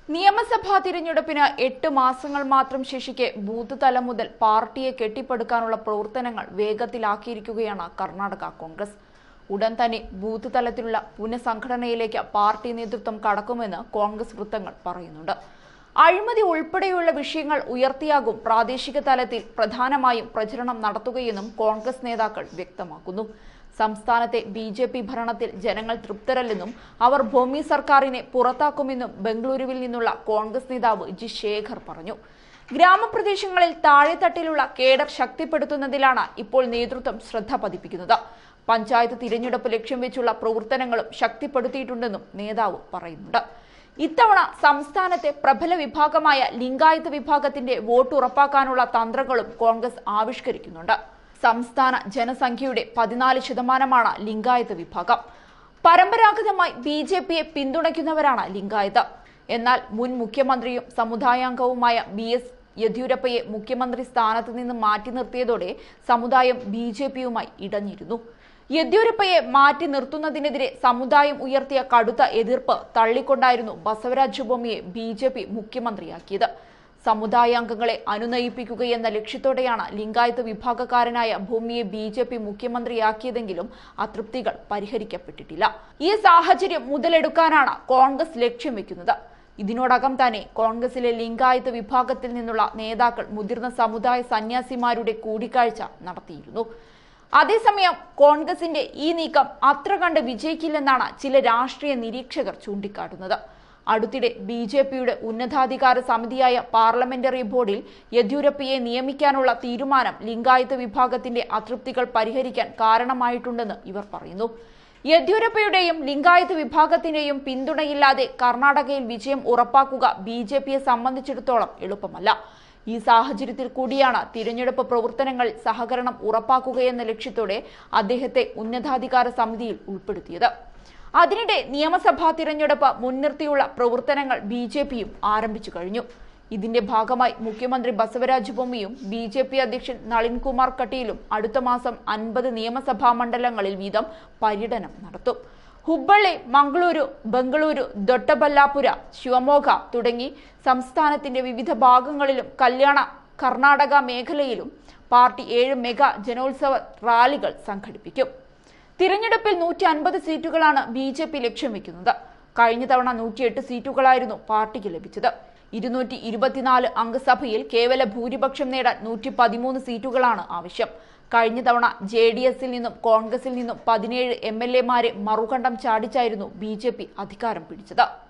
നിയമസഭാ തിരഞ്ഞെടുപ്പിന് എട്ട് മാസങ്ങൾ മാത്രം ശേഷിക്കെ ബൂത്ത് തലം മുതൽ പാർട്ടിയെ കെട്ടിപ്പടുക്കാനുള്ള പ്രവർത്തനങ്ങൾ വേഗത്തിലാക്കിയിരിക്കുകയാണ് കർണാടക കോൺഗ്രസ് ഉടൻ തന്നെ ബൂത്ത് തലത്തിലുള്ള പുനഃസംഘടനയിലേക്ക് പാർട്ടി നേതൃത്വം കടക്കുമെന്ന് കോൺഗ്രസ് വൃത്തങ്ങൾ പറയുന്നുണ്ട് അഴിമതി ഉൾപ്പെടെയുള്ള വിഷയങ്ങൾ ഉയർത്തിയാകും പ്രാദേശിക തലത്തിൽ പ്രധാനമായും പ്രചരണം നടത്തുകയെന്നും കോൺഗ്രസ് നേതാക്കൾ വ്യക്തമാക്കുന്നു സംസ്ഥാനത്തെ ബി ജെ പി ഭരണത്തിൽ ജനങ്ങൾ തൃപ്തരല്ലെന്നും അവർ ഭൂമി സർക്കാരിനെ പുറത്താക്കുമെന്നും ബംഗളൂരുവിൽ നിന്നുള്ള കോൺഗ്രസ് നേതാവ് ജി ശേഖർ പറഞ്ഞു ഗ്രാമപ്രദേശങ്ങളിൽ താഴെത്തട്ടിലുള്ള കേഡർ ശക്തിപ്പെടുത്തുന്നതിലാണ് ഇപ്പോൾ നേതൃത്വം ശ്രദ്ധ പതിപ്പിക്കുന്നത് പഞ്ചായത്ത് തിരഞ്ഞെടുപ്പ് ലക്ഷ്യം വെച്ചുള്ള പ്രവർത്തനങ്ങളും ശക്തിപ്പെടുത്തിയിട്ടുണ്ടെന്നും നേതാവ് പറയുന്നുണ്ട് ഇത്തവണ സംസ്ഥാനത്തെ പ്രബല വിഭാഗമായ ലിംഗായത്ത് വിഭാഗത്തിന്റെ വോട്ട് ഉറപ്പാക്കാനുള്ള തന്ത്രങ്ങളും കോൺഗ്രസ് ആവിഷ്കരിക്കുന്നുണ്ട് സംസ്ഥാന ജനസംഖ്യയുടെ പതിനാല് ശതമാനമാണ് ലിംഗായത്ത് വിഭാഗം പരമ്പരാഗതമായി ബി ജെ പിയെ പിന്തുണയ്ക്കുന്നവരാണ് ലിംഗായത്ത് എന്നാൽ മുൻ മുഖ്യമന്ത്രിയും സമുദായാംഗവുമായ ബി എസ് യെദ്യൂരപ്പയെ മുഖ്യമന്ത്രി സ്ഥാനത്ത് നിന്ന് മാറ്റി നിർത്തിയതോടെ സമുദായം ബി ജെ പിയുമായി ഇടഞ്ഞിരുന്നു യെദ്യൂരപ്പയെ മാറ്റി നിർത്തുന്നതിനെതിരെ സമുദായം ഉയർത്തിയ കടുത്ത എതിർപ്പ് തള്ളിക്കൊണ്ടായിരുന്നു ബസവരാജ് ബൊമ്മിയെ ബി ജെ പി മുഖ്യമന്ത്രിയാക്കിയത് സമുദായാംഗങ്ങളെ അനുനയിപ്പിക്കുകയെന്ന ലക്ഷ്യത്തോടെയാണ് ലിംഗായത്ത് വിഭാഗക്കാരനായ ഭൂമിയെ ബി ജെ പി മുഖ്യമന്ത്രിയാക്കിയതെങ്കിലും അതൃപ്തികൾ പരിഹരിക്കപ്പെട്ടിട്ടില്ല ഈ സാഹചര്യം മുതലെടുക്കാനാണ് കോൺഗ്രസ് ലക്ഷ്യം വെക്കുന്നത് ഇതിനോടകം തന്നെ കോൺഗ്രസിലെ ലിംഗായത്ത് വിഭാഗത്തിൽ നിന്നുള്ള നേതാക്കൾ മുതിർന്ന സമുദായ സന്യാസിമാരുടെ കൂടിക്കാഴ്ച നടത്തിയിരുന്നു അതേസമയം കോൺഗ്രസിന്റെ ഈ നീക്കം അത്ര കണ്ട് വിജയിക്കില്ലെന്നാണ് ചില രാഷ്ട്രീയ നിരീക്ഷകർ ചൂണ്ടിക്കാട്ടുന്നത് അടുത്തിടെ ബി ജെ പിയുടെ ഉന്നതാധികാര സമിതിയായ പാർലമെന്ററി ബോർഡിൽ യെദ്യൂരപ്പയെ നിയമിക്കാനുള്ള തീരുമാനം ലിംഗായത്ത് വിഭാഗത്തിന്റെ അതൃപ്തികൾ പരിഹരിക്കാൻ കാരണമായിട്ടുണ്ടെന്ന് ഇവർ പറയുന്നു യെദ്യൂരപ്പയുടെയും ലിംഗായത്ത് വിഭാഗത്തിന്റെയും പിന്തുണയില്ലാതെ കർണാടകയിൽ വിജയം ഉറപ്പാക്കുക ബി ജെ പിയെ സംബന്ധിച്ചിടത്തോളം എളുപ്പമല്ല ഈ സാഹചര്യത്തിൽ കൂടിയാണ് തിരഞ്ഞെടുപ്പ് പ്രവർത്തനങ്ങളിൽ സഹകരണം ഉറപ്പാക്കുകയെന്ന ലക്ഷ്യത്തോടെ അദ്ദേഹത്തെ ഉന്നതാധികാര സമിതിയിൽ ഉൾപ്പെടുത്തിയത് അതിനിടെ നിയമസഭാ തിരഞ്ഞെടുപ്പ് മുൻനിർത്തിയുള്ള പ്രവർത്തനങ്ങൾ ബി ജെ പിയും ആരംഭിച്ചു കഴിഞ്ഞു ഇതിന്റെ ഭാഗമായി മുഖ്യമന്ത്രി ബസവരാജ് ബൊമ്മിയും ബി ജെ പി അധ്യക്ഷൻ നളിൻകുമാർ കട്ടീലും അടുത്ത മാസം അൻപത് നിയമസഭാ മണ്ഡലങ്ങളിൽ വീതം പര്യടനം നടത്തും ഹുബ്ബള്ളി മംഗളൂരു ബംഗളൂരു ദൊട്ടബല്ലാപുര ശിവമോഗ തുടങ്ങി സംസ്ഥാനത്തിന്റെ വിവിധ ഭാഗങ്ങളിലും കല്യാണ കർണാടക മേഖലയിലും പാർട്ടി ഏഴ് മെഗാ ജനോത്സവ റാലികൾ സംഘടിപ്പിക്കും തിരഞ്ഞെടുപ്പിൽ നൂറ്റി അൻപത് സീറ്റുകളാണ് ബി ജെ പി ലക്ഷ്യം വെക്കുന്നത് കഴിഞ്ഞ തവണ നൂറ്റിയെട്ട് സീറ്റുകളായിരുന്നു പാർട്ടിക്ക് ലഭിച്ചത് ഇരുന്നൂറ്റി ഇരുപത്തിനാല് അംഗസഭയിൽ കേവല ഭൂരിപക്ഷം നേടാൻ നൂറ്റി പതിമൂന്ന് സീറ്റുകളാണ് ആവശ്യം കഴിഞ്ഞ തവണ ജെ ഡി എസിൽ നിന്നും കോൺഗ്രസിൽ നിന്നും പതിനേഴ് എം എൽ എമാരെ മറുകണ്ഠം ചാടിച്ചായിരുന്നു ബി ജെ പി അധികാരം പിടിച്ചത്